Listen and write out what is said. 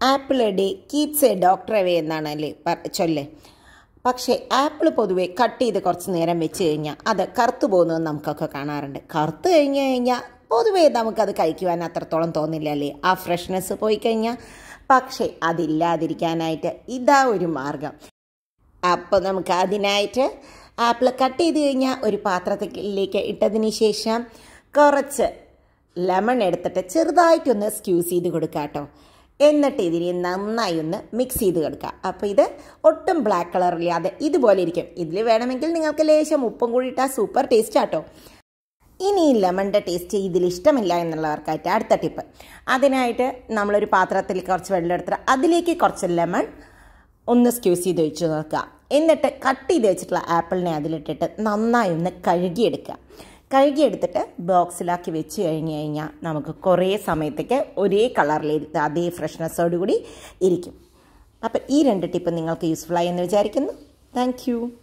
apple a day keeps a doctor away എന്നാണ് അല്ലേ പ- ചൊല്ല് പക്ഷേ ആപ്പിൾ പൊതുവെ കട്ട് ചെയ്ത് കുറച്ച് നേരം വെച്ച് കഴിഞ്ഞാൽ അത് കറുത്തു പോകുന്നത് നമുക്കൊക്കെ കാണാറുണ്ട് കറുത്ത് കഴിഞ്ഞ് കഴിഞ്ഞാൽ പൊതുവേ നമുക്കത് കഴിക്കുവാൻ അത്രത്തോളം തോന്നില്ല അല്ലേ ആ ഫ്രഷ്നെസ് പോയി കഴിഞ്ഞാൽ പക്ഷേ അതില്ലാതിരിക്കാനായിട്ട് ഇതാ ഒരു മാർഗം അപ്പോൾ നമുക്ക് അതിനായിട്ട് ആപ്പിൾ കട്ട് ചെയ്ത് കഴിഞ്ഞാൽ ഒരു പാത്രത്തിലേക്ക് ഇട്ടതിന് ശേഷം കുറച്ച് ലെമൺ എടുത്തിട്ട് ചെറുതായിട്ടൊന്ന് സ്ക്യൂസ് ചെയ്ത് കൊടുക്കുക കേട്ടോ എന്നിട്ട് ഇതിനെ നന്നായി ഒന്ന് മിക്സ് ചെയ്ത് കൊടുക്കുക അപ്പോൾ ഇത് ഒട്ടും ബ്ലാക്ക് കളറില്ലാതെ ഇതുപോലെ ഇരിക്കും ഇതിൽ വേണമെങ്കിൽ നിങ്ങൾക്ക് ലേശം ഉപ്പും കൂടി ഇട്ടാൽ സൂപ്പർ ടേസ്റ്റ് ആട്ടോ ഇനി ഈ ലെമണിൻ്റെ ടേസ്റ്റ് ഇതിൽ ഇഷ്ടമില്ല എന്നുള്ളവർക്കായിട്ട് അടുത്ത ടിപ്പ് അതിനായിട്ട് നമ്മളൊരു പാത്രത്തിൽ കുറച്ച് വെള്ളം എടുത്തിട്ട് അതിലേക്ക് കുറച്ച് ലെമൺ ഒന്ന് സ്ക്യൂസ് ചെയ്ത് ഒഴിച്ച് നോക്കുക എന്നിട്ട് കട്ട് ചെയ്ത് വെച്ചിട്ടുള്ള ആപ്പിളിനെ അതിലിട്ടിട്ട് നന്നായി ഒന്ന് കഴുകിയെടുക്കുക കഴുകിയെടുത്തിട്ട് ബോക്സിലാക്കി വെച്ച് കഴിഞ്ഞ് കഴിഞ്ഞാൽ നമുക്ക് കുറേ സമയത്തേക്ക് ഒരേ കളറിൽ അതേ ഫ്രഷ്നെസ്സോട് കൂടി ഇരിക്കും അപ്പം ഈ രണ്ട് ടിപ്പ് നിങ്ങൾക്ക് യൂസ്ഫുള്ളായി എന്ന് വിചാരിക്കുന്നു താങ്ക്